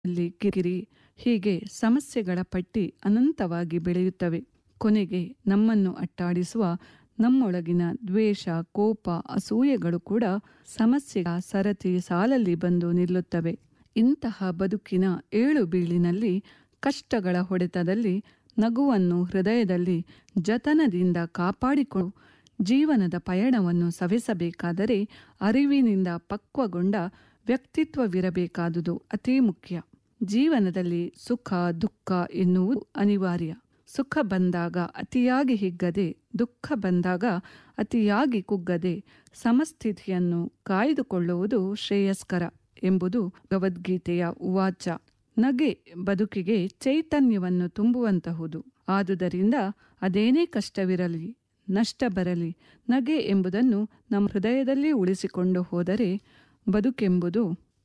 ಅಲ್ಲಿ ಕಿರಿಕಿರಿ ಹೀಗೆ ಸಮಸ್ಯೆಗಳ ಪಟ್ಟಿ ಅನಂತವಾಗಿ ಬೆಳೆಯುತ್ತವೆ ಕೊನೆಗೆ ನಮ್ಮನ್ನು ಅಟ್ಟಾಡಿಸುವ ನಮ್ಮೊಳಗಿನ ದ್ವೇಷ ಕೋಪ ಅಸೂಯೆಗಳು ಕೂಡ ಸಮಸ್ಯೆಗಳ ಸರತಿ ಸಾಲಲ್ಲಿ ಬಂದು ನಿಲ್ಲುತ್ತವೆ ಇಂತಹ ಬದುಕಿನ ಏಳು ಬೀಳಿನಲ್ಲಿ ಕಷ್ಟಗಳ ಹೊಡೆತದಲ್ಲಿ ನಗುವನ್ನು ಹೃದಯದಲ್ಲಿ ಜತನದಿಂದ ಕಾಪಾಡಿಕೊಂಡು ಜೀವನದ ಪಯಣವನ್ನು ಸವೆಸಬೇಕಾದರೆ ಅರಿವಿನಿಂದ ಪಕ್ವಗೊಂಡ ವ್ಯಕ್ತಿತ್ವವಿರಬೇಕಾದುದು ಅತೀ ಮುಖ್ಯ ಜೀವನದಲ್ಲಿ ಸುಖ ದುಃಖ ಎನ್ನುವುದು ಅನಿವಾರ್ಯ ಸುಖ ಬಂದಾಗ ಅತಿಯಾಗಿ ಹಿಗ್ಗದೆ ದುಃಖ ಬಂದಾಗ ಅತಿಯಾಗಿ ಕುಗ್ಗದೆ ಸಮಸ್ಥಿತಿಯನ್ನು ಕಾಯ್ದುಕೊಳ್ಳುವುದು ಶ್ರೇಯಸ್ಕರ ಎಂಬುದು ಭಗವದ್ಗೀತೆಯ ಉವಾಚ ನಗೆ ಬದುಕಿಗೆ ಚೈತನ್ಯವನ್ನು ತುಂಬುವಂತಹುದು ಆದುದರಿಂದ ಅದೇನೇ ಕಷ್ಟವಿರಲಿ ನಷ್ಟ ಬರಲಿ ನಗೆ ಎಂಬುದನ್ನು ನಮ್ಮ ಹೃದಯದಲ್ಲಿ ಉಳಿಸಿಕೊಂಡು ಹೋದರೆ ಬದುಕೆಂಬುದು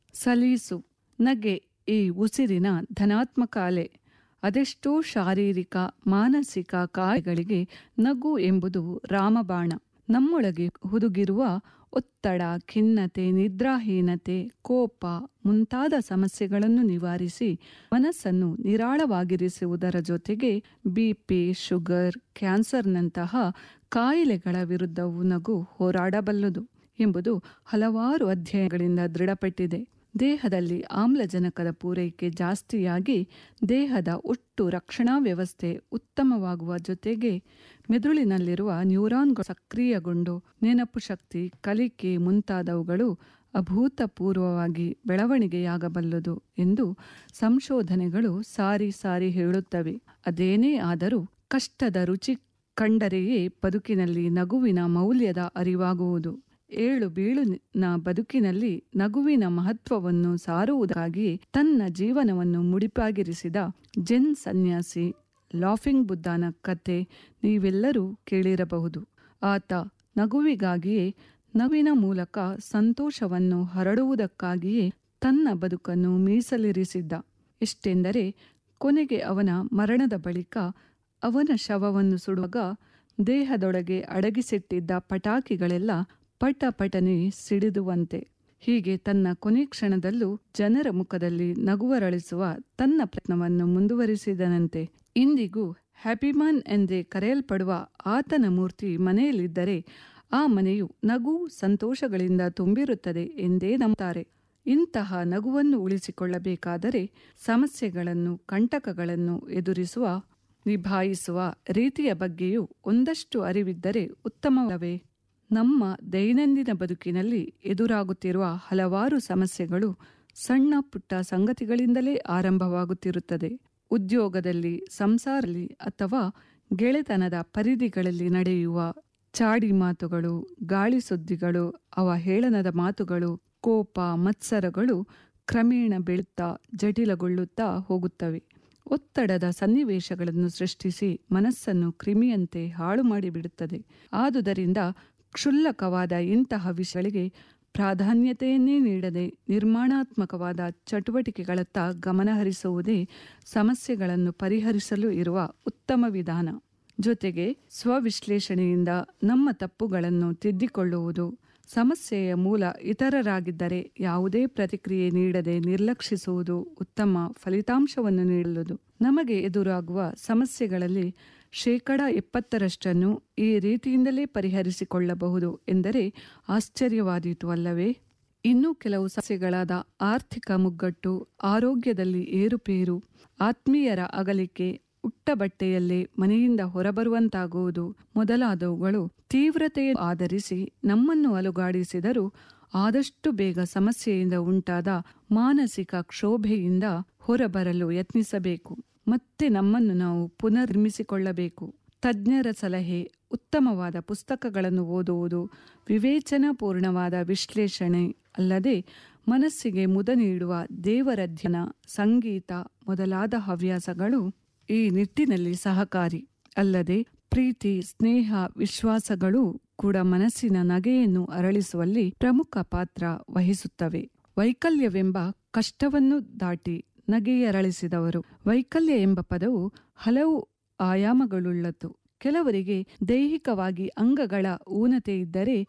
ಸಲೀಸು ನಗೆ ಈ ಉಸಿರಿನ ಧನಾತ್ಮಕ ಅಲೆ ಅದೆಷ್ಟೋ ಶಾರೀರಿಕ ಮಾನಸಿಕ ಕಾಯಗಳಿಗೆ ನಗು ಎಂಬುದು ರಾಮಬಾಣ ನಮ್ಮೊಳಗೆ ಹುದುಗಿರುವ ಒತ್ತಡ ಖಿನ್ನತೆ ನಿದ್ರಾಹೀನತೆ ಕೋಪ ಮುಂತಾದ ಸಮಸ್ಯೆಗಳನ್ನು ನಿವಾರಿಸಿ ಮನಸ್ಸನ್ನು ನಿರಾಳವಾಗಿರಿಸುವುದರ ಜೊತೆಗೆ ಬಿಪಿ ಶುಗರ್ ಕ್ಯಾನ್ಸರ್ನಂತಹ ಕಾಯಿಲೆಗಳ ವಿರುದ್ಧವೂ ನಗು ಹೋರಾಡಬಲ್ಲದು ಎಂಬುದು ಹಲವಾರು ಅಧ್ಯಯನಗಳಿಂದ ದೃಢಪಟ್ಟಿದೆ ದೇಹದಲ್ಲಿ ಆಮ್ಲಜನಕದ ಪೂರೈಕೆ ಜಾಸ್ತಿಯಾಗಿ ದೇಹದ ಒಟ್ಟು ರಕ್ಷಣಾ ವ್ಯವಸ್ಥೆ ಉತ್ತಮವಾಗುವ ಜೊತೆಗೆ ಮೆದುಳಿನಲ್ಲಿರುವ ನ್ಯೂರಾನ್ಗಳು ಸಕ್ರಿಯಗೊಂಡು ನೆನಪು ಶಕ್ತಿ ಕಲಿಕೆ ಮುಂತಾದವುಗಳು ಅಭೂತಪೂರ್ವವಾಗಿ ಬೆಳವಣಿಗೆಯಾಗಬಲ್ಲದು ಎಂದು ಸಂಶೋಧನೆಗಳು ಸಾರಿ ಸಾರಿ ಹೇಳುತ್ತವೆ ಅದೇನೇ ಆದರೂ ಕಷ್ಟದ ರುಚಿ ಕಂಡರೆಯೇ ಬದುಕಿನಲ್ಲಿ ನಗುವಿನ ಮೌಲ್ಯದ ಅರಿವಾಗುವುದು ಏಳು ಬೀಳುನ ಬದುಕಿನಲ್ಲಿ ನಗುವಿನ ಮಹತ್ವವನ್ನು ಸಾರುವುದಾಗಿ ತನ್ನ ಜೀವನವನ್ನು ಮುಡಿಪಾಗಿರಿಸಿದ ಜೆನ್ ಸನ್ಯಾಸಿ ಲಾಫಿಂಗ್ ಬುದ್ಧನ ಕತೆ ನೀವೆಲ್ಲರೂ ಕೇಳಿರಬಹುದು ಆತ ನಗುವಿಗಾಗಿಯೇ ನಗುವಿನ ಮೂಲಕ ಸಂತೋಷವನ್ನು ಹರಡುವುದಕ್ಕಾಗಿಯೇ ತನ್ನ ಬದುಕನ್ನು ಮೀಸಲಿರಿಸಿದ್ದ ಎಷ್ಟೆಂದರೆ ಕೊನೆಗೆ ಅವನ ಮರಣದ ಬಳಿಕ ಅವನ ಶವವನ್ನು ಸುಡುವಾಗ ದೇಹದೊಳಗೆ ಅಡಗಿಸಿಟ್ಟಿದ್ದ ಪಟಾಕಿಗಳೆಲ್ಲ ಪಟ ಪಟನೆ ಸಿಡಿದುವಂತೆ ಹೀಗೆ ತನ್ನ ಕೊನೆ ಕ್ಷಣದಲ್ಲೂ ಜನರ ಮುಖದಲ್ಲಿ ನಗುವರಳಿಸುವ ತನ್ನ ಪ್ರಯತ್ನವನ್ನು ಮುಂದುವರಿಸಿದನಂತೆ ಇಂದಿಗೂ ಹ್ಯಾಪಿಮಾನ್ ಎಂದೇ ಕರೆಯಲ್ಪಡುವ ಆತನ ಮೂರ್ತಿ ಮನೆಯಲ್ಲಿದ್ದರೆ ಆ ಮನೆಯು ನಗು ಸಂತೋಷಗಳಿಂದ ತುಂಬಿರುತ್ತದೆ ಎಂದೇ ನಂಬುತ್ತಾರೆ ಇಂತಹ ನಗುವನ್ನು ಉಳಿಸಿಕೊಳ್ಳಬೇಕಾದರೆ ಸಮಸ್ಯೆಗಳನ್ನು ಕಂಟಕಗಳನ್ನು ಎದುರಿಸುವ ನಿಭಾಯಿಸುವ ರೀತಿಯ ಬಗ್ಗೆಯೂ ಒಂದಷ್ಟು ಅರಿವಿದ್ದರೆ ಉತ್ತಮವೇ ನಮ್ಮ ದೈನಂದಿನ ಬದುಕಿನಲ್ಲಿ ಎದುರಾಗುತ್ತಿರುವ ಹಲವಾರು ಸಮಸ್ಯೆಗಳು ಸಣ್ಣ ಪುಟ್ಟ ಸಂಗತಿಗಳಿಂದಲೇ ಆರಂಭವಾಗುತ್ತಿರುತ್ತದೆ ಉದ್ಯೋಗದಲ್ಲಿ ಸಂಸಾರದಲ್ಲಿ ಅಥವಾ ಗೆಳೆತನದ ಪರಿಧಿಗಳಲ್ಲಿ ನಡೆಯುವ ಚಾಡಿ ಮಾತುಗಳು ಗಾಳಿ ಸುದ್ದಿಗಳು ಅವಹೇಳನದ ಮಾತುಗಳು ಕೋಪ ಮತ್ಸರಗಳು ಕ್ರಮೇಣ ಬೆಳುತ್ತಾ ಜಟಿಲಗೊಳ್ಳುತ್ತಾ ಹೋಗುತ್ತವೆ ಒತ್ತಡದ ಸನ್ನಿವೇಶಗಳನ್ನು ಸೃಷ್ಟಿಸಿ ಮನಸ್ಸನ್ನು ಕ್ರಿಮಿಯಂತೆ ಹಾಳು ಮಾಡಿಬಿಡುತ್ತದೆ ಆದುದರಿಂದ ಕ್ಷುಲ್ಲಕವಾದ ಇಂತಹ ವಿಷಯಗಳಿಗೆ ಪ್ರಾಧಾನ್ಯತೆಯನ್ನೇ ನೀಡದೆ ನಿರ್ಮಾಣಾತ್ಮಕವಾದ ಚಟುವಟಿಕೆಗಳತ್ತ ಗಮನಹರಿಸುವುದೇ ಸಮಸ್ಯೆಗಳನ್ನು ಪರಿಹರಿಸಲು ಇರುವ ಉತ್ತಮ ವಿಧಾನ ಜೊತೆಗೆ ಸ್ವವಿಶ್ಲೇಷಣೆಯಿಂದ ನಮ್ಮ ತಪ್ಪುಗಳನ್ನು ತಿದ್ದಿಕೊಳ್ಳುವುದು ಸಮಸ್ಯೆಯ ಮೂಲ ಇತರರಾಗಿದ್ದರೆ ಯಾವುದೇ ಪ್ರತಿಕ್ರಿಯೆ ನೀಡದೆ ನಿರ್ಲಕ್ಷಿಸುವುದು ಉತ್ತಮ ಫಲಿತಾಂಶವನ್ನು ನೀಡಲು ನಮಗೆ ಎದುರಾಗುವ ಸಮಸ್ಯೆಗಳಲ್ಲಿ ಶೇಕಡ ಎಪ್ಪತ್ತರಷ್ಟನ್ನು ಈ ರೀತಿಯಿಂದಲೇ ಪರಿಹರಿಸಿಕೊಳ್ಳಬಹುದು ಎಂದರೆ ಆಶ್ಚರ್ಯವಾದೀತು ಅಲ್ಲವೇ ಇನ್ನೂ ಕೆಲವು ಸಮಸ್ಯೆಗಳಾದ ಆರ್ಥಿಕ ಮುಗ್ಗಟ್ಟು ಆರೋಗ್ಯದಲ್ಲಿ ಏರುಪೇರು ಆತ್ಮೀಯರ ಅಗಲಿಕೆ ಉಟ್ಟ ಬಟ್ಟೆಯಲ್ಲೇ ಮನೆಯಿಂದ ಹೊರಬರುವಂತಾಗುವುದು ಮೊದಲಾದವುಗಳು ತೀವ್ರತೆಯ ಆಧರಿಸಿ ನಮ್ಮನ್ನು ಅಲುಗಾಡಿಸಿದರೂ ಆದಷ್ಟು ಬೇಗ ಸಮಸ್ಯೆಯಿಂದ ಉಂಟಾದ ಮಾನಸಿಕ ಕ್ಷೋಭೆಯಿಂದ ಹೊರಬರಲು ಯತ್ನಿಸಬೇಕು ಮತ್ತೆ ನಮ್ಮನ್ನು ನಾವು ಪುನರ್ನಿರ್ಮಿಸಿಕೊಳ್ಳಬೇಕು ತಜ್ಞರ ಸಲಹೆ ಉತ್ತಮವಾದ ಪುಸ್ತಕಗಳನ್ನು ಓದುವುದು ವಿವೇಚನಾಪೂರ್ಣವಾದ ವಿಶ್ಲೇಷಣೆ ಅಲ್ಲದೆ ಮನಸ್ಸಿಗೆ ಮುದ ನೀಡುವ ದೇವರಧ್ಯನ ಸಂಗೀತ ಮೊದಲಾದ ಹವ್ಯಾಸಗಳು ಈ ನಿಟ್ಟಿನಲ್ಲಿ ಸಹಕಾರಿ ಅಲ್ಲದೆ ಪ್ರೀತಿ ಸ್ನೇಹ ವಿಶ್ವಾಸಗಳು ಕೂಡ ಮನಸ್ಸಿನ ನಗೆಯನ್ನು ಅರಳಿಸುವಲ್ಲಿ ಪ್ರಮುಖ ಪಾತ್ರ ವಹಿಸುತ್ತವೆ ವೈಕಲ್ಯವೆಂಬ ಕಷ್ಟವನ್ನು ದಾಟಿ ನಗೆಯರಳಿಸಿದವರು ವೈಕಲ್ಯ ಎಂಬ ಪದವು ಹಲವು ಆಯಾಮಗಳುಳ್ಳದ್ದು ಕೆಲವರಿಗೆ ದೈಹಿಕವಾಗಿ ಅಂಗಗಳ ಊನತೆ ಇದ್ದರೆ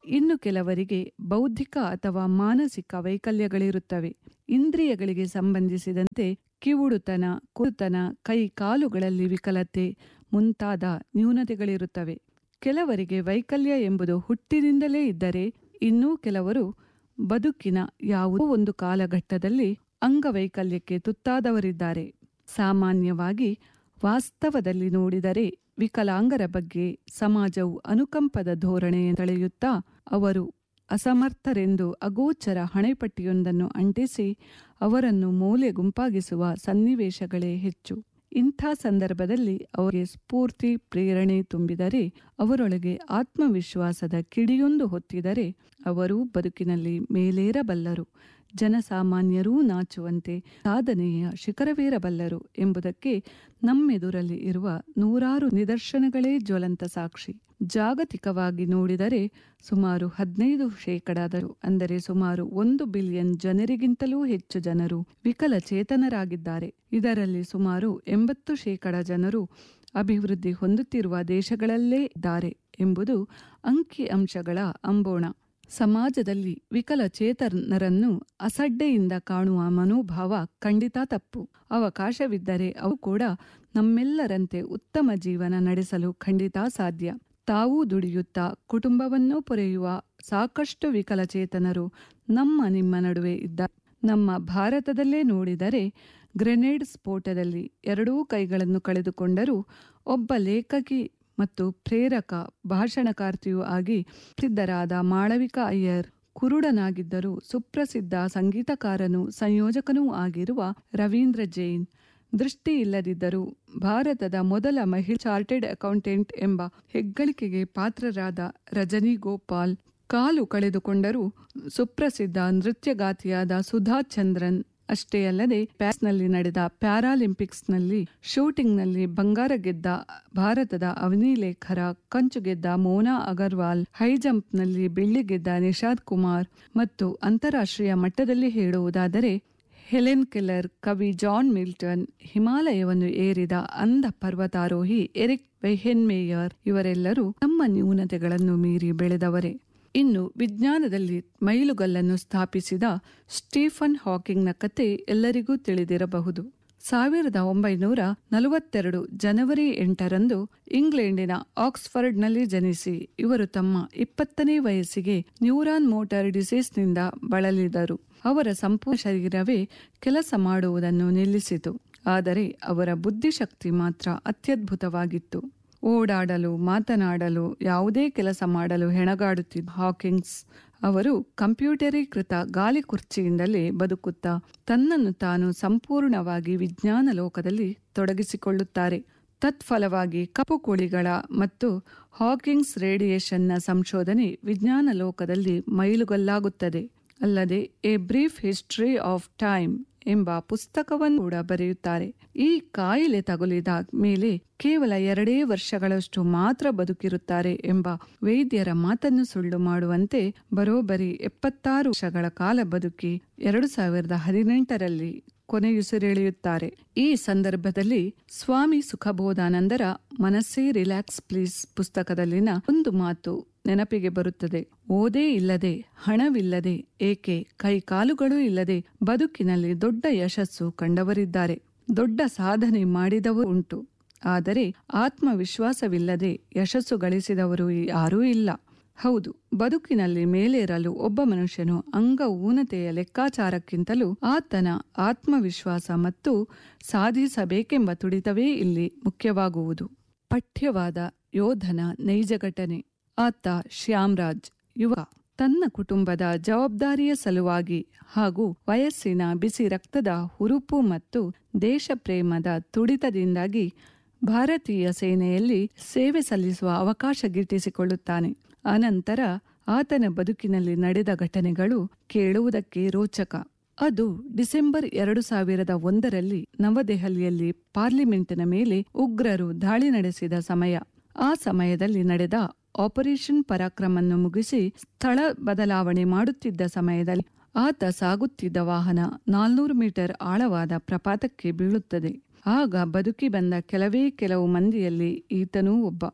ಇನ್ನು ಕೆಲವರಿಗೆ ಬೌದ್ಧಿಕ ಅಥವಾ ಮಾನಸಿಕ ವೈಕಲ್ಯಗಳಿರುತ್ತವೆ ಇಂದ್ರಿಯಗಳಿಗೆ ಸಂಬಂಧಿಸಿದಂತೆ ಕಿವುಡುತನ ಕುರುತನ ಕೈ ಕಾಲುಗಳಲ್ಲಿ ವಿಕಲತೆ ಮುಂತಾದ ನ್ಯೂನತೆಗಳಿರುತ್ತವೆ ಕೆಲವರಿಗೆ ವೈಕಲ್ಯ ಎಂಬುದು ಹುಟ್ಟಿನಿಂದಲೇ ಇದ್ದರೆ ಇನ್ನೂ ಕೆಲವರು ಬದುಕಿನ ಯಾವುದೋ ಒಂದು ಕಾಲಘಟ್ಟದಲ್ಲಿ ಅಂಗವೈಕಲ್ಯಕ್ಕೆ ತುತ್ತಾದವರಿದ್ದಾರೆ ಸಾಮಾನ್ಯವಾಗಿ ವಾಸ್ತವದಲ್ಲಿ ನೋಡಿದರೆ ವಿಕಲಾಂಗರ ಬಗ್ಗೆ ಸಮಾಜವು ಅನುಕಂಪದ ಧೋರಣೆ ತಳೆಯುತ್ತಾ ಅವರು ಅಸಮರ್ಥರೆಂದು ಅಗೋಚರ ಹಣೆಪಟ್ಟಿಯೊಂದನ್ನು ಅಂಟಿಸಿ ಅವರನ್ನು ಮೂಲೆ ಗುಂಪಾಗಿಸುವ ಸನ್ನಿವೇಶಗಳೇ ಹೆಚ್ಚು ಇಂಥ ಸಂದರ್ಭದಲ್ಲಿ ಅವರಿಗೆ ಸ್ಫೂರ್ತಿ ಪ್ರೇರಣೆ ತುಂಬಿದರೆ ಅವರೊಳಗೆ ಆತ್ಮವಿಶ್ವಾಸದ ಕಿಡಿಯೊಂದು ಹೊತ್ತಿದರೆ ಅವರೂ ಬದುಕಿನಲ್ಲಿ ಮೇಲೇರಬಲ್ಲರು ಜನಸಾಮಾನ್ಯರೂ ನಾಚುವಂತೆ ಸಾಧನೆಯ ಶಿಖರವೇರಬಲ್ಲರು ಎಂಬುದಕ್ಕೆ ನಮ್ಮೆದುರಲ್ಲಿ ಇರುವ ನೂರಾರು ನಿದರ್ಶನಗಳೇ ಜ್ವಲಂತ ಸಾಕ್ಷಿ ಜಾಗತಿಕವಾಗಿ ನೋಡಿದರೆ ಸುಮಾರು ಹದಿನೈದು ಶೇಕಡಾದರು ಅಂದರೆ ಸುಮಾರು ಒಂದು ಬಿಲಿಯನ್ ಜನರಿಗಿಂತಲೂ ಹೆಚ್ಚು ಜನರು ವಿಕಲಚೇತನರಾಗಿದ್ದಾರೆ ಇದರಲ್ಲಿ ಸುಮಾರು ಎಂಬತ್ತು ಶೇಕಡ ಜನರು ಅಭಿವೃದ್ಧಿ ಹೊಂದುತ್ತಿರುವ ದೇಶಗಳಲ್ಲೇ ಇದ್ದಾರೆ ಎಂಬುದು ಅಂಕಿ ಅಂಶಗಳ ಅಂಬೋಣ ಸಮಾಜದಲ್ಲಿ ವಿಕಲಚೇತನರನ್ನು ಅಸಡ್ಡೆಯಿಂದ ಕಾಣುವ ಮನೋಭಾವ ಖಂಡಿತ ತಪ್ಪು ಅವಕಾಶವಿದ್ದರೆ ಅವು ಕೂಡ ನಮ್ಮೆಲ್ಲರಂತೆ ಉತ್ತಮ ಜೀವನ ನಡೆಸಲು ಖಂಡಿತ ಸಾಧ್ಯ ತಾವೂ ದುಡಿಯುತ್ತಾ ಕುಟುಂಬವನ್ನೂ ಪೊರೆಯುವ ಸಾಕಷ್ಟು ವಿಕಲಚೇತನರು ನಮ್ಮ ನಿಮ್ಮ ನಡುವೆ ಇದ್ದಾರೆ ನಮ್ಮ ಭಾರತದಲ್ಲೇ ನೋಡಿದರೆ ಗ್ರೆನೇಡ್ ಸ್ಫೋಟದಲ್ಲಿ ಎರಡೂ ಕೈಗಳನ್ನು ಕಳೆದುಕೊಂಡರೂ ಒಬ್ಬ ಲೇಖಕಿ ಮತ್ತು ಪ್ರೇರಕ ಭಾಷಣಕಾರ್ತಿಯೂ ಆಗಿ ಪ್ರಸಿದ್ಧರಾದ ಮಾಳವಿಕಾ ಅಯ್ಯರ್ ಕುರುಡನಾಗಿದ್ದರೂ ಸುಪ್ರಸಿದ್ಧ ಸಂಗೀತಕಾರನೂ ಸಂಯೋಜಕನೂ ಆಗಿರುವ ರವೀಂದ್ರ ಜೈನ್ ದೃಷ್ಟಿ ಇಲ್ಲದಿದ್ದರೂ ಭಾರತದ ಮೊದಲ ಮಹಿಳಾ ಚಾರ್ಟೆಡ್ ಅಕೌಂಟೆಂಟ್ ಎಂಬ ಹೆಗ್ಗಳಿಕೆಗೆ ಪಾತ್ರರಾದ ರಜನಿ ಗೋಪಾಲ್ ಕಾಲು ಕಳೆದುಕೊಂಡರೂ ಸುಪ್ರಸಿದ್ಧ ನೃತ್ಯಗಾತಿಯಾದ ಸುಧಾ ಚಂದ್ರನ್ ಅಷ್ಟೇ ಅಲ್ಲದೆ ಪ್ಯಾರಿಸ್ನಲ್ಲಿ ನಡೆದ ಪ್ಯಾರಾಲಿಂಪಿಕ್ಸ್ನಲ್ಲಿ ಶೂಟಿಂಗ್ನಲ್ಲಿ ಬಂಗಾರ ಗೆದ್ದ ಭಾರತದ ಅವನಿ ಲೇಖರ ಕಂಚು ಗೆದ್ದ ಮೋನಾ ಅಗರ್ವಾಲ್ ಹೈಜಂಪ್ನಲ್ಲಿ ಬೆಳ್ಳಿ ಗೆದ್ದ ನಿಷಾದ್ ಕುಮಾರ್ ಮತ್ತು ಅಂತಾರಾಷ್ಟ್ರೀಯ ಮಟ್ಟದಲ್ಲಿ ಹೇಳುವುದಾದರೆ ಹೆಲೆನ್ ಕೆಲ್ಲರ್ ಕವಿ ಜಾನ್ ಮಿಲ್ಟನ್ ಹಿಮಾಲಯವನ್ನು ಏರಿದ ಅಂಧ ಪರ್ವತಾರೋಹಿ ಎರಿಕ್ ವೆಹೆನ್ಮೇಯರ್ ಇವರೆಲ್ಲರೂ ತಮ್ಮ ನ್ಯೂನತೆಗಳನ್ನು ಮೀರಿ ಬೆಳೆದವರೇ ಇನ್ನು ವಿಜ್ಞಾನದಲ್ಲಿ ಮೈಲುಗಲ್ಲನ್ನು ಸ್ಥಾಪಿಸಿದ ಸ್ಟೀಫನ್ ಹಾಕಿಂಗ್ನ ಕತೆ ಎಲ್ಲರಿಗೂ ತಿಳಿದಿರಬಹುದು ಸಾವಿರದ ಒಂಬೈನೂರ ನಲವತ್ತೆರಡು ಜನವರಿ ಎಂಟರಂದು ಇಂಗ್ಲೆಂಡಿನ ಆಕ್ಸ್ಫರ್ಡ್ನಲ್ಲಿ ಜನಿಸಿ ಇವರು ತಮ್ಮ ಇಪ್ಪತ್ತನೇ ವಯಸ್ಸಿಗೆ ನ್ಯೂರಾನ್ ಮೋಟಾರ್ ಡಿಸೀಸ್ನಿಂದ ಬಳಲಿದರು ಅವರ ಸಂಪೂರ್ಣ ಶರೀರವೇ ಕೆಲಸ ಮಾಡುವುದನ್ನು ನಿಲ್ಲಿಸಿತು ಆದರೆ ಅವರ ಬುದ್ಧಿಶಕ್ತಿ ಮಾತ್ರ ಅತ್ಯದ್ಭುತವಾಗಿತ್ತು ಓಡಾಡಲು ಮಾತನಾಡಲು ಯಾವುದೇ ಕೆಲಸ ಮಾಡಲು ಹೆಣಗಾಡುತ್ತಿದ್ದ ಹಾಕಿಂಗ್ಸ್ ಅವರು ಕಂಪ್ಯೂಟರೀಕೃತ ಗಾಲಿ ಕುರ್ಚಿಯಿಂದಲೇ ಬದುಕುತ್ತಾ ತನ್ನನ್ನು ತಾನು ಸಂಪೂರ್ಣವಾಗಿ ವಿಜ್ಞಾನ ಲೋಕದಲ್ಲಿ ತೊಡಗಿಸಿಕೊಳ್ಳುತ್ತಾರೆ ತತ್ಫಲವಾಗಿ ಕಪ್ಪು ಕುಳಿಗಳ ಮತ್ತು ಹಾಕಿಂಗ್ಸ್ ರೇಡಿಯೇಷನ್ನ ಸಂಶೋಧನೆ ವಿಜ್ಞಾನ ಲೋಕದಲ್ಲಿ ಮೈಲುಗಲ್ಲಾಗುತ್ತದೆ ಅಲ್ಲದೆ a brief history of time ಎಂಬ ಪುಸ್ತಕವನ್ನು ಕೂಡ ಬರೆಯುತ್ತಾರೆ ಈ ಕಾಯಿಲೆ ತಗುಲಿದ ಮೇಲೆ ಕೇವಲ ಎರಡೇ ವರ್ಷಗಳಷ್ಟು ಮಾತ್ರ ಬದುಕಿರುತ್ತಾರೆ ಎಂಬ ವೈದ್ಯರ ಮಾತನ್ನು ಸುಳ್ಳು ಮಾಡುವಂತೆ ಬರೋಬ್ಬರಿ ಎಪ್ಪತ್ತಾರು ವರ್ಷಗಳ ಕಾಲ ಬದುಕಿ ಎರಡು ಸಾವಿರದ ಹದಿನೆಂಟರಲ್ಲಿ ಕೊನೆಯುಸಿರೆಳೆಯುತ್ತಾರೆ ಈ ಸಂದರ್ಭದಲ್ಲಿ ಸ್ವಾಮಿ ಸುಖಬೋಧಾನಂದರ ಮನಸ್ಸೇ ರಿಲ್ಯಾಕ್ಸ್ ಪ್ಲೀಸ್ ಪುಸ್ತಕದಲ್ಲಿನ ಒಂದು ಮಾತು ನೆನಪಿಗೆ ಬರುತ್ತದೆ ಓದೇ ಇಲ್ಲದೆ ಹಣವಿಲ್ಲದೆ ಏಕೆ ಕೈಕಾಲುಗಳೂ ಇಲ್ಲದೆ ಬದುಕಿನಲ್ಲಿ ದೊಡ್ಡ ಯಶಸ್ಸು ಕಂಡವರಿದ್ದಾರೆ ದೊಡ್ಡ ಸಾಧನೆ ಮಾಡಿದವರು ಉಂಟು ಆದರೆ ಆತ್ಮವಿಶ್ವಾಸವಿಲ್ಲದೆ ಯಶಸ್ಸು ಗಳಿಸಿದವರು ಯಾರೂ ಇಲ್ಲ ಹೌದು ಬದುಕಿನಲ್ಲಿ ಮೇಲೇರಲು ಒಬ್ಬ ಮನುಷ್ಯನು ಅಂಗ ಊನತೆಯ ಲೆಕ್ಕಾಚಾರಕ್ಕಿಂತಲೂ ಆತನ ಆತ್ಮವಿಶ್ವಾಸ ಮತ್ತು ಸಾಧಿಸಬೇಕೆಂಬ ತುಡಿತವೇ ಇಲ್ಲಿ ಮುಖ್ಯವಾಗುವುದು ಪಠ್ಯವಾದ ಯೋಧನ ನೈಜ ಘಟನೆ ಆತ ಶ್ಯಾಮ್ರಾಜ್ ಯುವ ತನ್ನ ಕುಟುಂಬದ ಜವಾಬ್ದಾರಿಯ ಸಲುವಾಗಿ ಹಾಗೂ ವಯಸ್ಸಿನ ಬಿಸಿ ರಕ್ತದ ಹುರುಪು ಮತ್ತು ದೇಶಪ್ರೇಮದ ತುಡಿತದಿಂದಾಗಿ ಭಾರತೀಯ ಸೇನೆಯಲ್ಲಿ ಸೇವೆ ಸಲ್ಲಿಸುವ ಅವಕಾಶ ಗಿಟ್ಟಿಸಿಕೊಳ್ಳುತ್ತಾನೆ ಅನಂತರ ಆತನ ಬದುಕಿನಲ್ಲಿ ನಡೆದ ಘಟನೆಗಳು ಕೇಳುವುದಕ್ಕೆ ರೋಚಕ ಅದು ಡಿಸೆಂಬರ್ ಎರಡು ಸಾವಿರದ ಒಂದರಲ್ಲಿ ನವದೆಹಲಿಯಲ್ಲಿ ಪಾರ್ಲಿಮೆಂಟಿನ ಮೇಲೆ ಉಗ್ರರು ದಾಳಿ ನಡೆಸಿದ ಸಮಯ ಆ ಸಮಯದಲ್ಲಿ ನಡೆದ ಆಪರೇಷನ್ ಪರಾಕ್ರಮನ್ನು ಮುಗಿಸಿ ಸ್ಥಳ ಬದಲಾವಣೆ ಮಾಡುತ್ತಿದ್ದ ಸಮಯದಲ್ಲಿ ಆತ ಸಾಗುತ್ತಿದ್ದ ವಾಹನ ನಾಲ್ನೂರು ಮೀಟರ್ ಆಳವಾದ ಪ್ರಪಾತಕ್ಕೆ ಬೀಳುತ್ತದೆ ಆಗ ಬದುಕಿ ಬಂದ ಕೆಲವೇ ಕೆಲವು ಮಂದಿಯಲ್ಲಿ ಈತನೂ ಒಬ್ಬ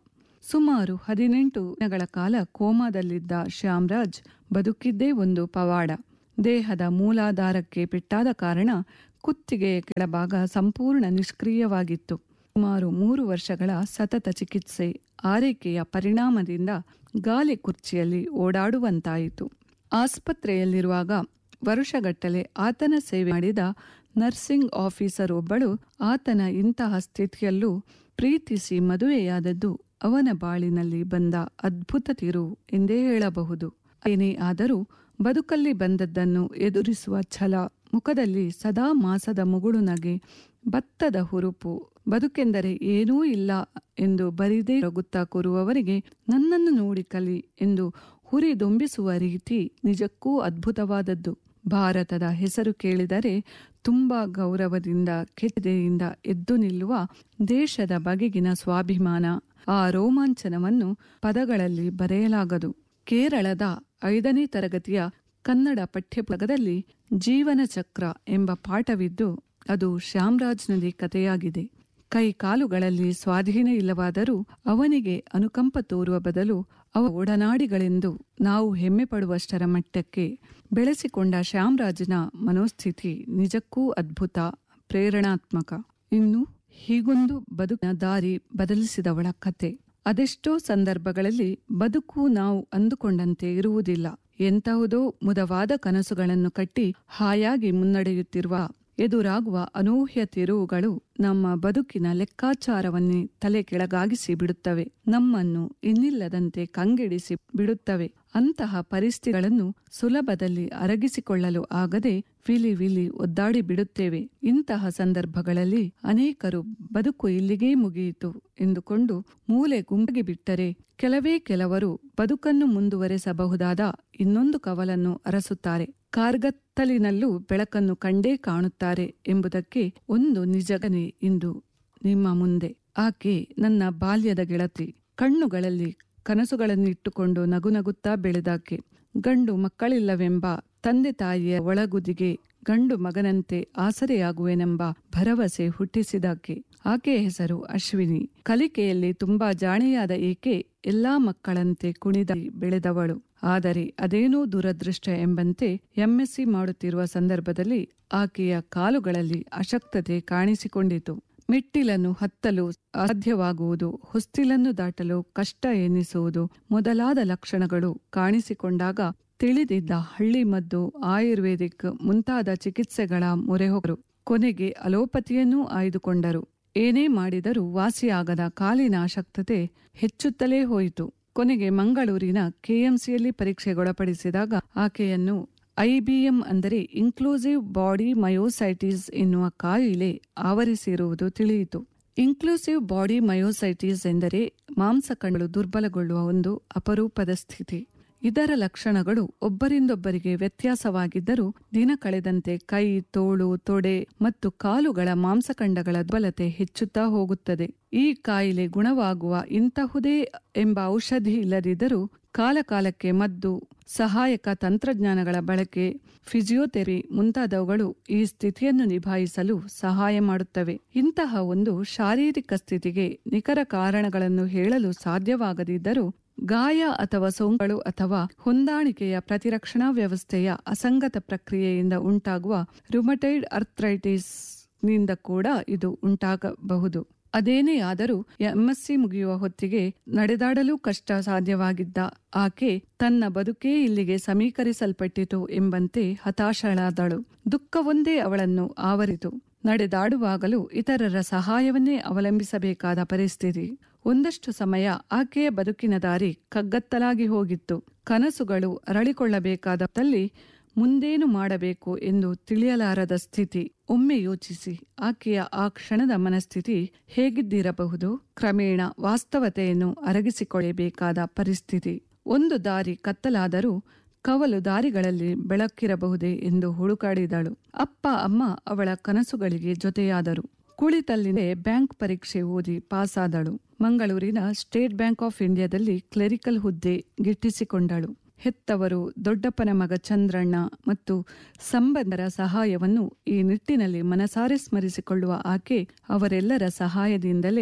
ಸುಮಾರು ಹದಿನೆಂಟು ದಿನಗಳ ಕಾಲ ಕೋಮಾದಲ್ಲಿದ್ದ ಶ್ಯಾಮ್ರಾಜ್ ಬದುಕಿದ್ದೇ ಒಂದು ಪವಾಡ ದೇಹದ ಮೂಲಾಧಾರಕ್ಕೆ ಪೆಟ್ಟಾದ ಕಾರಣ ಕುತ್ತಿಗೆಯ ಕೆಳಭಾಗ ಸಂಪೂರ್ಣ ನಿಷ್ಕ್ರಿಯವಾಗಿತ್ತು ಸುಮಾರು ಮೂರು ವರ್ಷಗಳ ಸತತ ಚಿಕಿತ್ಸೆ ಆರೈಕೆಯ ಪರಿಣಾಮದಿಂದ ಗಾಲಿ ಕುರ್ಚಿಯಲ್ಲಿ ಓಡಾಡುವಂತಾಯಿತು ಆಸ್ಪತ್ರೆಯಲ್ಲಿರುವಾಗ ವರುಷಗಟ್ಟಲೆ ಆತನ ಸೇವೆ ಮಾಡಿದ ನರ್ಸಿಂಗ್ ಆಫೀಸರ್ ಒಬ್ಬಳು ಆತನ ಇಂತಹ ಸ್ಥಿತಿಯಲ್ಲೂ ಪ್ರೀತಿಸಿ ಮದುವೆಯಾದದ್ದು ಅವನ ಬಾಳಿನಲ್ಲಿ ಬಂದ ಅದ್ಭುತ ತಿರು ಎಂದೇ ಹೇಳಬಹುದು ಏನೇ ಆದರೂ ಬದುಕಲ್ಲಿ ಬಂದದ್ದನ್ನು ಎದುರಿಸುವ ಛಲ ಮುಖದಲ್ಲಿ ಸದಾ ಮಾಸದ ಮುಗುಳು ನಗೆ ಭತ್ತದ ಹುರುಪು ಬದುಕೆಂದರೆ ಏನೂ ಇಲ್ಲ ಎಂದು ಬರಿದೇ ರಗುತ್ತಾ ಕೂರುವವರಿಗೆ ನನ್ನನ್ನು ನೋಡಿ ಕಲಿ ಎಂದು ಹುರಿದೊಂಬಿಸುವ ರೀತಿ ನಿಜಕ್ಕೂ ಅದ್ಭುತವಾದದ್ದು ಭಾರತದ ಹೆಸರು ಕೇಳಿದರೆ ತುಂಬಾ ಗೌರವದಿಂದ ಕೆಚ್ಚೆದೆಯಿಂದ ಎದ್ದು ನಿಲ್ಲುವ ದೇಶದ ಬಗೆಗಿನ ಸ್ವಾಭಿಮಾನ ಆ ರೋಮಾಂಚನವನ್ನು ಪದಗಳಲ್ಲಿ ಬರೆಯಲಾಗದು ಕೇರಳದ ಐದನೇ ತರಗತಿಯ ಕನ್ನಡ ಪಠ್ಯಪುಸ್ತಕದಲ್ಲಿ ಜೀವನ ಚಕ್ರ ಎಂಬ ಪಾಠವಿದ್ದು ಅದು ಶ್ಯಾಮ್ರಾಜ್ನದೇ ಕಥೆಯಾಗಿದೆ ಕೈ ಕಾಲುಗಳಲ್ಲಿ ಸ್ವಾಧೀನ ಇಲ್ಲವಾದರೂ ಅವನಿಗೆ ಅನುಕಂಪ ತೋರುವ ಬದಲು ಅವ ಒಡನಾಡಿಗಳೆಂದು ನಾವು ಹೆಮ್ಮೆ ಪಡುವಷ್ಟರ ಮಟ್ಟಕ್ಕೆ ಬೆಳೆಸಿಕೊಂಡ ಶ್ಯಾಮ್ರಾಜ್ನ ಮನೋಸ್ಥಿತಿ ನಿಜಕ್ಕೂ ಅದ್ಭುತ ಪ್ರೇರಣಾತ್ಮಕ ಇನ್ನು ಹೀಗೊಂದು ಬದುಕಿನ ದಾರಿ ಬದಲಿಸಿದವಳ ಕತೆ ಅದೆಷ್ಟೋ ಸಂದರ್ಭಗಳಲ್ಲಿ ಬದುಕು ನಾವು ಅಂದುಕೊಂಡಂತೆ ಇರುವುದಿಲ್ಲ ಎಂತಹುದೋ ಮುದವಾದ ಕನಸುಗಳನ್ನು ಕಟ್ಟಿ ಹಾಯಾಗಿ ಮುನ್ನಡೆಯುತ್ತಿರುವ ಎದುರಾಗುವ ಅನೂಹ್ಯ ತಿರುವುಗಳು ನಮ್ಮ ಬದುಕಿನ ಲೆಕ್ಕಾಚಾರವನ್ನೇ ತಲೆ ಕೆಳಗಾಗಿಸಿ ಬಿಡುತ್ತವೆ ನಮ್ಮನ್ನು ಇನ್ನಿಲ್ಲದಂತೆ ಕಂಗೆಡಿಸಿ ಬಿಡುತ್ತವೆ ಅಂತಹ ಪರಿಸ್ಥಿತಿಗಳನ್ನು ಸುಲಭದಲ್ಲಿ ಅರಗಿಸಿಕೊಳ್ಳಲು ಆಗದೆ ವಿಲಿ ವಿಲಿ ಒದ್ದಾಡಿ ಬಿಡುತ್ತೇವೆ ಇಂತಹ ಸಂದರ್ಭಗಳಲ್ಲಿ ಅನೇಕರು ಬದುಕು ಇಲ್ಲಿಗೇ ಮುಗಿಯಿತು ಎಂದುಕೊಂಡು ಮೂಲೆ ಗುಂಪಿಗೆ ಬಿಟ್ಟರೆ ಕೆಲವೇ ಕೆಲವರು ಬದುಕನ್ನು ಮುಂದುವರೆಸಬಹುದಾದ ಇನ್ನೊಂದು ಕವಲನ್ನು ಅರಸುತ್ತಾರೆ ಕಾರ್ಗತ್ತಲಿನಲ್ಲೂ ಬೆಳಕನ್ನು ಕಂಡೇ ಕಾಣುತ್ತಾರೆ ಎಂಬುದಕ್ಕೆ ಒಂದು ನಿಜಗನೆ ಇಂದು ನಿಮ್ಮ ಮುಂದೆ ಆಕೆ ನನ್ನ ಬಾಲ್ಯದ ಗೆಳತಿ ಕಣ್ಣುಗಳಲ್ಲಿ ಕನಸುಗಳನ್ನಿಟ್ಟುಕೊಂಡು ನಗುನಗುತ್ತಾ ಬೆಳೆದಾಕೆ ಗಂಡು ಮಕ್ಕಳಿಲ್ಲವೆಂಬ ತಂದೆ ತಾಯಿಯ ಒಳಗುದಿಗೆ ಗಂಡು ಮಗನಂತೆ ಆಸರೆಯಾಗುವೆನೆಂಬ ಭರವಸೆ ಹುಟ್ಟಿಸಿದಾಕೆ ಆಕೆಯ ಹೆಸರು ಅಶ್ವಿನಿ ಕಲಿಕೆಯಲ್ಲಿ ತುಂಬಾ ಜಾಣೆಯಾದ ಈಕೆ ಎಲ್ಲಾ ಮಕ್ಕಳಂತೆ ಕುಣಿದ ಬೆಳೆದವಳು ಆದರೆ ಅದೇನೋ ದುರದೃಷ್ಟ ಎಂಬಂತೆ ಎಂಎಸ್ಸಿ ಮಾಡುತ್ತಿರುವ ಸಂದರ್ಭದಲ್ಲಿ ಆಕೆಯ ಕಾಲುಗಳಲ್ಲಿ ಅಶಕ್ತತೆ ಕಾಣಿಸಿಕೊಂಡಿತು ಮೆಟ್ಟಿಲನ್ನು ಹತ್ತಲು ಅಸಾಧ್ಯವಾಗುವುದು ಹೊಸ್ತಿಲನ್ನು ದಾಟಲು ಕಷ್ಟ ಎನ್ನಿಸುವುದು ಮೊದಲಾದ ಲಕ್ಷಣಗಳು ಕಾಣಿಸಿಕೊಂಡಾಗ ತಿಳಿದಿದ್ದ ಹಳ್ಳಿ ಮದ್ದು ಆಯುರ್ವೇದಿಕ್ ಮುಂತಾದ ಚಿಕಿತ್ಸೆಗಳ ಮೊರೆ ಹೋಗರು ಕೊನೆಗೆ ಅಲೋಪತಿಯನ್ನೂ ಆಯ್ದುಕೊಂಡರು ಏನೇ ಮಾಡಿದರೂ ವಾಸಿಯಾಗದ ಕಾಲಿನ ಅಶಕ್ತತೆ ಹೆಚ್ಚುತ್ತಲೇ ಹೋಯಿತು ಕೊನೆಗೆ ಮಂಗಳೂರಿನ ಕೆಎಂಸಿಯಲ್ಲಿ ಪರೀಕ್ಷೆಗೊಳಪಡಿಸಿದಾಗ ಆಕೆಯನ್ನು ಐಬಿಎಂ ಅಂದರೆ ಇನ್ಕ್ಲೂಸಿವ್ ಬಾಡಿ ಮಯೋಸೈಟಿಸ್ ಎನ್ನುವ ಕಾಯಿಲೆ ಆವರಿಸಿರುವುದು ತಿಳಿಯಿತು ಇನ್ಕ್ಲೂಸಿವ್ ಬಾಡಿ ಮಯೋಸೈಟಿಸ್ ಎಂದರೆ ಮಾಂಸಕಣ್ಣುಗಳು ದುರ್ಬಲಗೊಳ್ಳುವ ಒಂದು ಅಪರೂಪದ ಸ್ಥಿತಿ ಇದರ ಲಕ್ಷಣಗಳು ಒಬ್ಬರಿಂದೊಬ್ಬರಿಗೆ ವ್ಯತ್ಯಾಸವಾಗಿದ್ದರೂ ದಿನ ಕಳೆದಂತೆ ಕೈ ತೋಳು ತೊಡೆ ಮತ್ತು ಕಾಲುಗಳ ಮಾಂಸಖಂಡಗಳ ದುರ್ಬಲತೆ ಹೆಚ್ಚುತ್ತಾ ಹೋಗುತ್ತದೆ ಈ ಕಾಯಿಲೆ ಗುಣವಾಗುವ ಇಂತಹುದೇ ಎಂಬ ಔಷಧಿ ಇಲ್ಲದಿದ್ದರೂ ಕಾಲಕಾಲಕ್ಕೆ ಮದ್ದು ಸಹಾಯಕ ತಂತ್ರಜ್ಞಾನಗಳ ಬಳಕೆ ಫಿಸಿಯೋಥೆರಪಿ ಮುಂತಾದವುಗಳು ಈ ಸ್ಥಿತಿಯನ್ನು ನಿಭಾಯಿಸಲು ಸಹಾಯ ಮಾಡುತ್ತವೆ ಇಂತಹ ಒಂದು ಶಾರೀರಿಕ ಸ್ಥಿತಿಗೆ ನಿಖರ ಕಾರಣಗಳನ್ನು ಹೇಳಲು ಸಾಧ್ಯವಾಗದಿದ್ದರೂ ಗಾಯ ಅಥವಾ ಸೋಂಕುಗಳು ಅಥವಾ ಹೊಂದಾಣಿಕೆಯ ಪ್ರತಿರಕ್ಷಣಾ ವ್ಯವಸ್ಥೆಯ ಅಸಂಗತ ಪ್ರಕ್ರಿಯೆಯಿಂದ ಉಂಟಾಗುವ ರುಮಟೈಡ್ ಅರ್ಥ್ರೈಟಿಸ್ ನಿಂದ ಕೂಡ ಇದು ಉಂಟಾಗಬಹುದು ಅದೇನೇ ಆದರೂ ಎಂಎಸ್ಸಿ ಮುಗಿಯುವ ಹೊತ್ತಿಗೆ ನಡೆದಾಡಲು ಕಷ್ಟ ಸಾಧ್ಯವಾಗಿದ್ದ ಆಕೆ ತನ್ನ ಬದುಕೇ ಇಲ್ಲಿಗೆ ಸಮೀಕರಿಸಲ್ಪಟ್ಟಿತು ಎಂಬಂತೆ ಹತಾಶಳಾದಳು ದುಃಖವೊಂದೇ ಅವಳನ್ನು ಆವರಿತು ನಡೆದಾಡುವಾಗಲೂ ಇತರರ ಸಹಾಯವನ್ನೇ ಅವಲಂಬಿಸಬೇಕಾದ ಪರಿಸ್ಥಿತಿ ಒಂದಷ್ಟು ಸಮಯ ಆಕೆಯ ಬದುಕಿನ ದಾರಿ ಕಗ್ಗತ್ತಲಾಗಿ ಹೋಗಿತ್ತು ಕನಸುಗಳು ಅರಳಿಕೊಳ್ಳಬೇಕಾದಲ್ಲಿ ಮುಂದೇನು ಮಾಡಬೇಕು ಎಂದು ತಿಳಿಯಲಾರದ ಸ್ಥಿತಿ ಒಮ್ಮೆ ಯೋಚಿಸಿ ಆಕೆಯ ಆ ಕ್ಷಣದ ಮನಸ್ಥಿತಿ ಹೇಗಿದ್ದಿರಬಹುದು ಕ್ರಮೇಣ ವಾಸ್ತವತೆಯನ್ನು ಅರಗಿಸಿಕೊಳ್ಳಬೇಕಾದ ಪರಿಸ್ಥಿತಿ ಒಂದು ದಾರಿ ಕತ್ತಲಾದರೂ ಕವಲು ದಾರಿಗಳಲ್ಲಿ ಬೆಳಕಿರಬಹುದೇ ಎಂದು ಹುಡುಕಾಡಿದಳು ಅಪ್ಪ ಅಮ್ಮ ಅವಳ ಕನಸುಗಳಿಗೆ ಜೊತೆಯಾದರು ಕುಳಿತಲ್ಲಿನೇ ಬ್ಯಾಂಕ್ ಪರೀಕ್ಷೆ ಓದಿ ಪಾಸಾದಳು ಮಂಗಳೂರಿನ ಸ್ಟೇಟ್ ಬ್ಯಾಂಕ್ ಆಫ್ ಇಂಡಿಯಾದಲ್ಲಿ ಕ್ಲೆರಿಕಲ್ ಹುದ್ದೆ ಗಿಟ್ಟಿಸಿಕೊಂಡಳು ಹೆತ್ತವರು ದೊಡ್ಡಪ್ಪನ ಮಗ ಚಂದ್ರಣ್ಣ ಮತ್ತು ಸಂಬಂಧರ ಸಹಾಯವನ್ನು ಈ ನಿಟ್ಟಿನಲ್ಲಿ ಮನಸಾರೆ ಸ್ಮರಿಸಿಕೊಳ್ಳುವ ಆಕೆ ಅವರೆಲ್ಲರ ಸಹಾಯದಿಂದಲೇ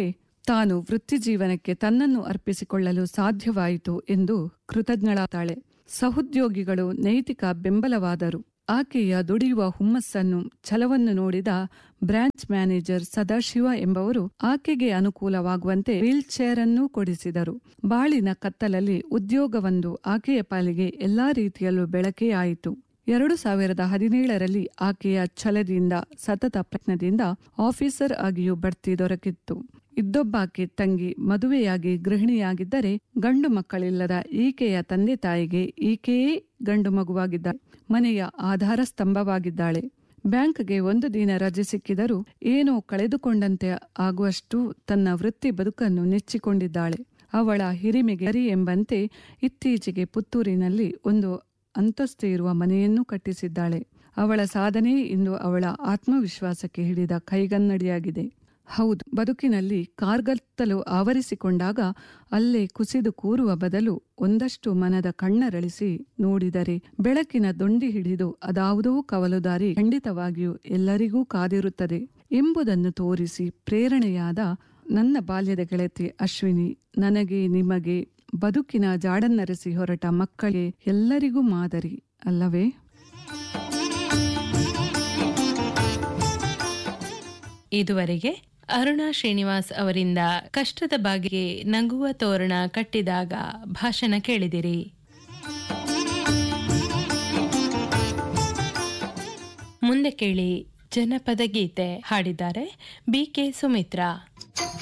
ತಾನು ವೃತ್ತಿಜೀವನಕ್ಕೆ ತನ್ನನ್ನು ಅರ್ಪಿಸಿಕೊಳ್ಳಲು ಸಾಧ್ಯವಾಯಿತು ಎಂದು ಕೃತಜ್ಞಳಾತಾಳೆ ಸಹೋದ್ಯೋಗಿಗಳು ನೈತಿಕ ಬೆಂಬಲವಾದರು ಆಕೆಯ ದುಡಿಯುವ ಹುಮ್ಮಸ್ಸನ್ನು ಛಲವನ್ನು ನೋಡಿದ ಬ್ರಾಂಚ್ ಮ್ಯಾನೇಜರ್ ಸದಾಶಿವ ಎಂಬವರು ಆಕೆಗೆ ಅನುಕೂಲವಾಗುವಂತೆ ವೀಲ್ ಚೇರ್ ಅನ್ನು ಕೊಡಿಸಿದರು ಬಾಳಿನ ಕತ್ತಲಲ್ಲಿ ಉದ್ಯೋಗವೊಂದು ಆಕೆಯ ಪಾಲಿಗೆ ಎಲ್ಲಾ ರೀತಿಯಲ್ಲೂ ಬೆಳಕೇ ಆಯಿತು ಎರಡು ಸಾವಿರದ ಹದಿನೇಳರಲ್ಲಿ ಆಕೆಯ ಛಲದಿಂದ ಸತತ ಪ್ರಯತ್ನದಿಂದ ಆಫೀಸರ್ ಆಗಿಯೂ ಬಡ್ತಿ ದೊರಕಿತ್ತು ಇದ್ದೊಬ್ಬಾಕೆ ತಂಗಿ ಮದುವೆಯಾಗಿ ಗೃಹಿಣಿಯಾಗಿದ್ದರೆ ಗಂಡು ಮಕ್ಕಳಿಲ್ಲದ ಈಕೆಯ ತಂದೆ ತಾಯಿಗೆ ಈಕೆಯೇ ಗಂಡು ಮಗುವಾಗಿದ್ದಾಳೆ ಮನೆಯ ಆಧಾರ ಸ್ತಂಭವಾಗಿದ್ದಾಳೆ ಬ್ಯಾಂಕ್ಗೆ ಒಂದು ದಿನ ರಜೆ ಸಿಕ್ಕಿದರೂ ಏನೋ ಕಳೆದುಕೊಂಡಂತೆ ಆಗುವಷ್ಟು ತನ್ನ ವೃತ್ತಿ ಬದುಕನ್ನು ನೆಚ್ಚಿಕೊಂಡಿದ್ದಾಳೆ ಅವಳ ಹಿರಿಮೆಗೆ ಗರಿ ಎಂಬಂತೆ ಇತ್ತೀಚೆಗೆ ಪುತ್ತೂರಿನಲ್ಲಿ ಒಂದು ಅಂತಸ್ತು ಇರುವ ಮನೆಯನ್ನು ಕಟ್ಟಿಸಿದ್ದಾಳೆ ಅವಳ ಸಾಧನೆ ಇಂದು ಅವಳ ಆತ್ಮವಿಶ್ವಾಸಕ್ಕೆ ಹಿಡಿದ ಕೈಗನ್ನಡಿಯಾಗಿದೆ ಹೌದು ಬದುಕಿನಲ್ಲಿ ಕಾರ್ಗತ್ತಲು ಆವರಿಸಿಕೊಂಡಾಗ ಅಲ್ಲೇ ಕುಸಿದು ಕೂರುವ ಬದಲು ಒಂದಷ್ಟು ಮನದ ಕಣ್ಣರಳಿಸಿ ನೋಡಿದರೆ ಬೆಳಕಿನ ದೊಂಡಿ ಹಿಡಿದು ಅದಾವುದೋ ಕವಲುದಾರಿ ಖಂಡಿತವಾಗಿಯೂ ಎಲ್ಲರಿಗೂ ಕಾದಿರುತ್ತದೆ ಎಂಬುದನ್ನು ತೋರಿಸಿ ಪ್ರೇರಣೆಯಾದ ನನ್ನ ಬಾಲ್ಯದ ಗೆಳತಿ ಅಶ್ವಿನಿ ನನಗೆ ನಿಮಗೆ ಬದುಕಿನ ಜಾಡನ್ನರೆಸಿ ಹೊರಟ ಮಕ್ಕಳಿಗೆ ಎಲ್ಲರಿಗೂ ಮಾದರಿ ಅಲ್ಲವೇ ಇದುವರೆಗೆ ಅರುಣಾ ಶ್ರೀನಿವಾಸ್ ಅವರಿಂದ ಕಷ್ಟದ ಬಾಗಿಗೆ ನಗುವ ತೋರಣ ಕಟ್ಟಿದಾಗ ಭಾಷಣ ಕೇಳಿದಿರಿ ಮುಂದೆ ಕೇಳಿ ಜನಪದ ಗೀತೆ ಹಾಡಿದ್ದಾರೆ ಬಿ ಕೆ ಸುಮಿತ್ರಾ